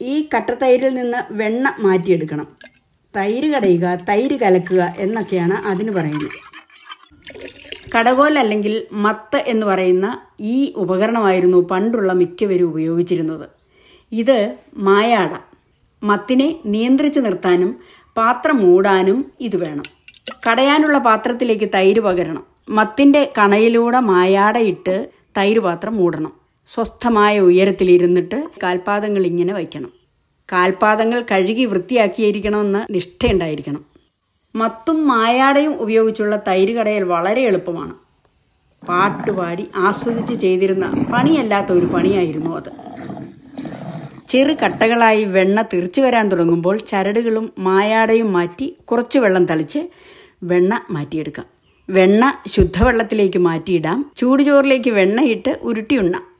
ഈ കട്ടത്തൈരിൽ നിന്ന് വെണ്ണ മാറ്റിയെടുക്കണം തൈര് കടയുക തൈര് കലക്കുക എന്നൊക്കെയാണ് അതിന് പറയുന്നത് കടകോൽ അല്ലെങ്കിൽ മത്ത് എന്ന് പറയുന്ന ഈ ഉപകരണമായിരുന്നു പണ്ടുള്ള മിക്കവരും ഉപയോഗിച്ചിരുന്നത് ഇത് മായാട മത്തിനെ നിയന്ത്രിച്ച് നിർത്താനും പാത്രം മൂടാനും ഇത് വേണം കടയാനുള്ള പാത്രത്തിലേക്ക് തൈര് പകരണം മത്തിൻ്റെ കണയിലൂടെ മായാടയിട്ട് തൈര് പാത്രം മൂടണം സ്വസ്ഥമായ ഉയരത്തിലിരുന്നിട്ട് കാൽപാദങ്ങൾ ഇങ്ങനെ വയ്ക്കണം കാൽപാദങ്ങൾ കഴുകി വൃത്തിയാക്കിയിരിക്കണമെന്ന് നിഷ്ഠയുണ്ടായിരിക്കണം മത്തും മായാടയും ഉപയോഗിച്ചുള്ള തൈര് കടയൽ വളരെ എളുപ്പമാണ് പാട്ടുപാടി ആസ്വദിച്ച് ചെയ്തിരുന്ന പണിയല്ലാത്ത ഒരു പണിയായിരുന്നു അത് ചെറു കട്ടകളായി വെണ്ണ തെറിച്ചു വരാൻ തുടങ്ങുമ്പോൾ ചരടുകളും മായാടയും മാറ്റി കുറച്ച് വെള്ളം തളിച്ച് വെണ്ണ മാറ്റിയെടുക്കാം വെണ്ണ ശുദ്ധവെള്ളത്തിലേക്ക് മാറ്റിയിടാം ചൂടുചോറിലേക്ക് വെണ്ണയിട്ട് ഉരുട്ടി ഉണ്ണാം